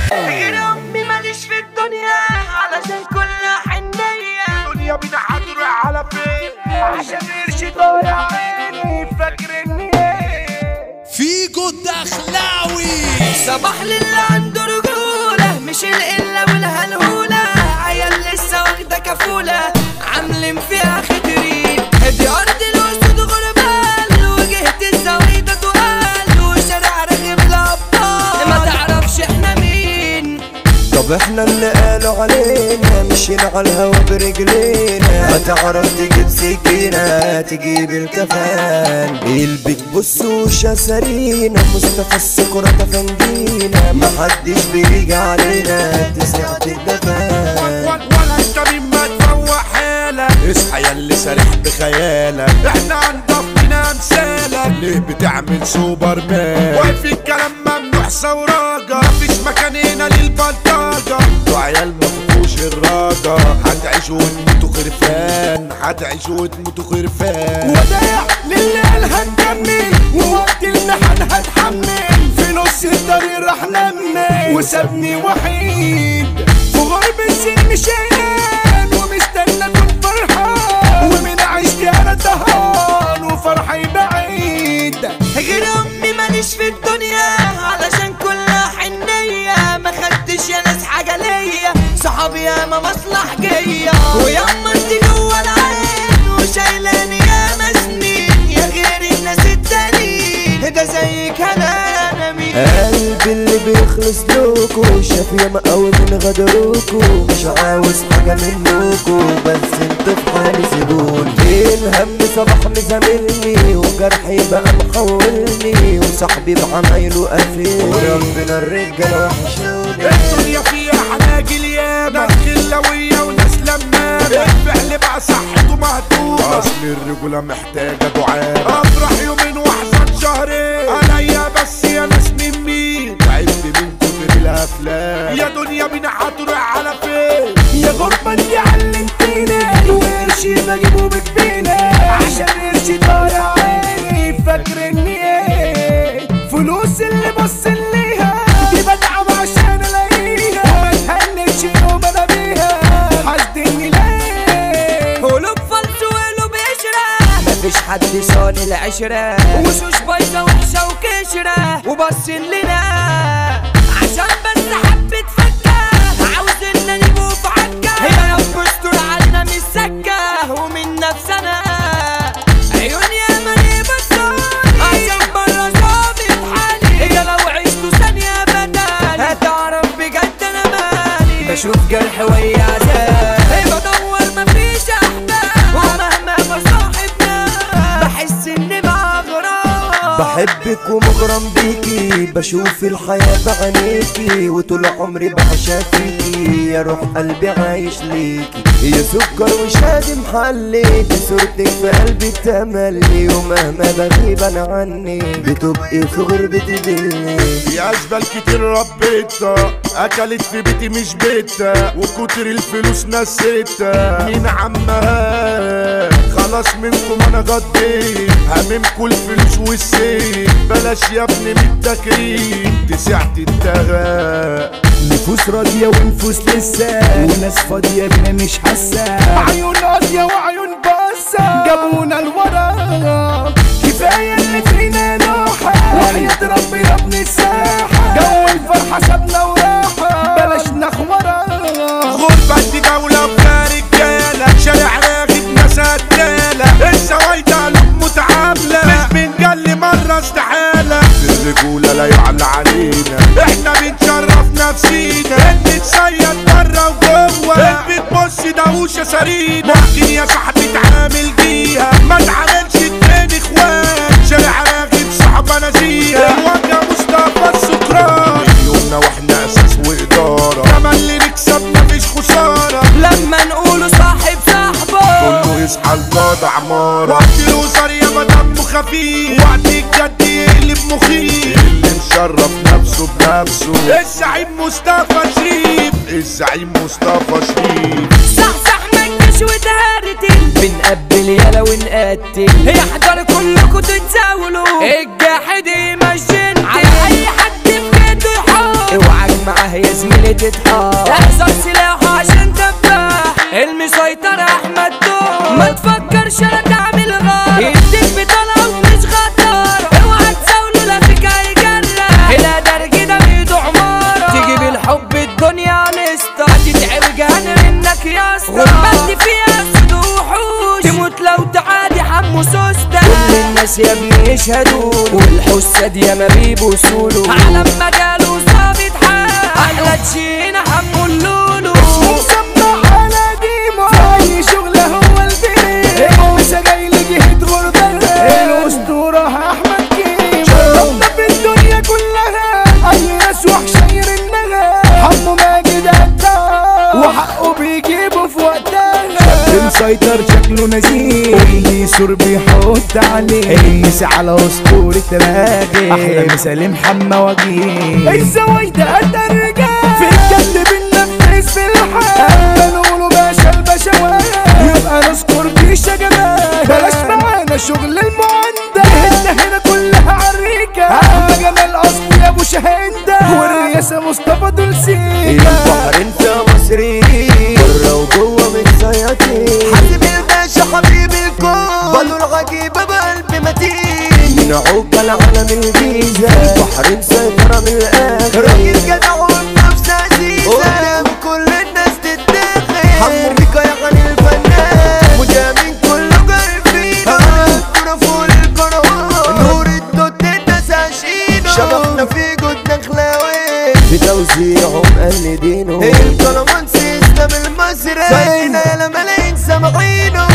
غير امي ماليش في الدنيا علشان كلها حنية الدنيا بينا هتروح على فين عشان قرشي ضايع عيني فاكر اني فيجو الدخلاوي صباح للي عنده رجولة مش القلة والهلهولة عيال لسه واخدة كفولة عاملين فيها خدرين دي أرض الأسود غربال وجهة الزويدة تقال وشارع رغم الأبطال ما تعرفش احنا مين طب احنا اللي قالوا علينا مشينا على الهوا برجلينا هتعرف تجيب سكينة تجيب الكفان البيت بصوش سرينا مصطفى السكرة تفندينا محدش بيجي علينا تسعة الدفان ولا انت مما تفوق حالك اصحى يا اللي سارح بخيالك احنا انضفنا امثالك ليه بتعمل سوبر مان واقف الكلام ممنوع سوراجة مفيش مكان هنا للبلطجة انتوا عيال مفهوش الراجة هتعيشوا وتموتوا خرفان هتعيشوا وتموتوا خرفان وداع للي قالها نكمل ووقت المحن هتحمل في نص الطريق راح نمل وسابني وحيد في غرب السن شيئان ومستنى اكون فرحان ومن عشت انا دهان وفرحي بعيد غير امي ماليش في الدنيا علشان كلها حنية ما خدتش يا ناس حاجة ليا صحابي ياما مصلحجية وياما انت جوا العين وشايلاني ياما سنين يا غير الناس التانيين ده زيك انا انا مين قلبي اللي بيخلص لوكو شاف ياما قوي من غدروكو مش عاوز حاجة منكو بس انتوا في حالي سيبوني الهم صباح مزاملني وجرحي بقى محولني وصاحبي بعمايله قافلني وربنا الرجالة وحشوني الدنيا فيها حناجل ياما خلاوية وناس لمامة الفعل بقى صحته مهدومة اصل الرجولة محتاجة دعامة افرح يومين واحزن شهرين عليا بس يا ناس من مين تعبت من كتر الافلام يا دنيا بينا هتروح على فين يا غربة انت علمتيني وقرشي بجيبه بكبيني عشان قرشي ضايع عيني فاكر اني ايه فلوس اللي بص ليها دي بتعب عشان الاقيها وما تهنش يوم انا بيها حاسدني ليه قلوب فلس وقلوب قشرة مفيش حد صان العشرة وشوش بايظة وحشة وكشرة وبص لنا عشان بس حبة فكة عاوز ان نجيبه في عكة يا رب استر علينا من السكة ومن نفسنا عيون يا مالي بصون عشان برا ظابط حالي يا لو عشت ثانية بدالي هتعرف بجد انا مالي بشوف جرح ويا عذاب بدور مفيش احباب ومهما بصاحبنا بحس اني مع غراب بحبك ومغرم بيكي بشوف الحياة بعينيكي وطول عمري بعشق فيكي يا روح قلبي عايش ليكي يا سكر وشادي محلي صورتك في قلبي تملي ومهما بغيب انا عني بتبقي في غربتي دلي في اشبال كتير ربيتها اكلت في بيتي مش بيتها وكتر الفلوس نسيتها مين عمها خلاص منكم انا غطيت هممكوا الفلوس والسيف بلاش يا ابني من التكريم تسعت التغا نفوس راضية ونفوس لسه وناس فاضية بينا مش حاسة عيون قاضية وعيون باسة جابونا لورا كفاية اللي فينا نوحة وحياة ربي يا ابن الساحة جو الفرحة سابنا وراحة بلاش نخورة غربة دي دولة فيها رجالة شارع راغب ناس قتالة السوايدة قلوب متعاملة مش بنجلي مرة استحالة الرجولة لا يعلى علينا احنا بنشرف نفسينا نتسيد برا وجوه بتبص دوشة سرينا ممكن يا صاحبي تعامل بيها ما تعاملش اتنين اخوان شارع راغب صحبة نزيهة الوجه مصطفى السكران مليوننا واحنا اساس وادارة كمان اللي نكسب مفيش خسارة لما نقوله صاحب صاحبه كله يصحى الجاد عمارة وقت الوزر يا دمه خفيف وقت الجد يقلب مخيف اللي مشرف نفسه بنفسه الزعيم مصطفى شريف الزعيم مصطفى شريف صح صح منكش وتهرتل بنقبل يلا ونقتل يحضر كلكوا تتزاولوا الجاحد يمشي على اي حد في بيته يحط اوعك معاه يا اللي تتحط احذر سلاحه عشان دباح المسيطر احمد دول ما تفكرش لا تعمل غار يديك بطلع ومش غدار اوعى تزاوله لا فيك هيجرح الى درج ده بيده عمارة تيجي بالحب الدنيا نستا هتتعب جهنم منك يا اسطى غربتي فيها سود وحوش تموت لو تعادي حمو سوسته كل الناس يا ابني يشهدوا والحسة دي ما بيبوسوله على مجاله ظابط حال احلى تشينا حمو اللولو مسمى على ديمو في اي شغل هو البيت الموسى جاي لجهة غربة الاسطورة احمد كيمو شرفنا في الدنيا كلها اي ناس وحشاير النغى حمو ماجد قدها وحقه بيجيبه في وقتها مسيطر شكله نزيه واللي يسور بيحط عليه المسا على اسطورة راغب احلى مثال محمى وجيه الزوايدة قد الرجال في الجد بننفذ في الحال اما نقوله باشا البشوات يبقى نذكر دي شجرات بلاش معانا شغل المعندة هنا هنا كلها عريكة احلى جمال اصلي يا ابو شهندة والرئاسة مصطفى دول سيكا البحر انت مصري بره وجوه متسيطين حبيب الباشا حبيب الكون بدو العجيبة بقلب متين من عقل علم الجيزة البحر مسيطرة من الآخر راجل جدع والنفس عزيزة قدام كل الناس تتدخل حمو بيكا يا غني الفنان مجامين كله قلبينا الكرة فوق الكروان نور الدود الناس عايشينه شبابنا في جودنا خلاوي بتوزيعهم قلدينه الكلامون سيستم المصري زينا يا ملايين سامعينه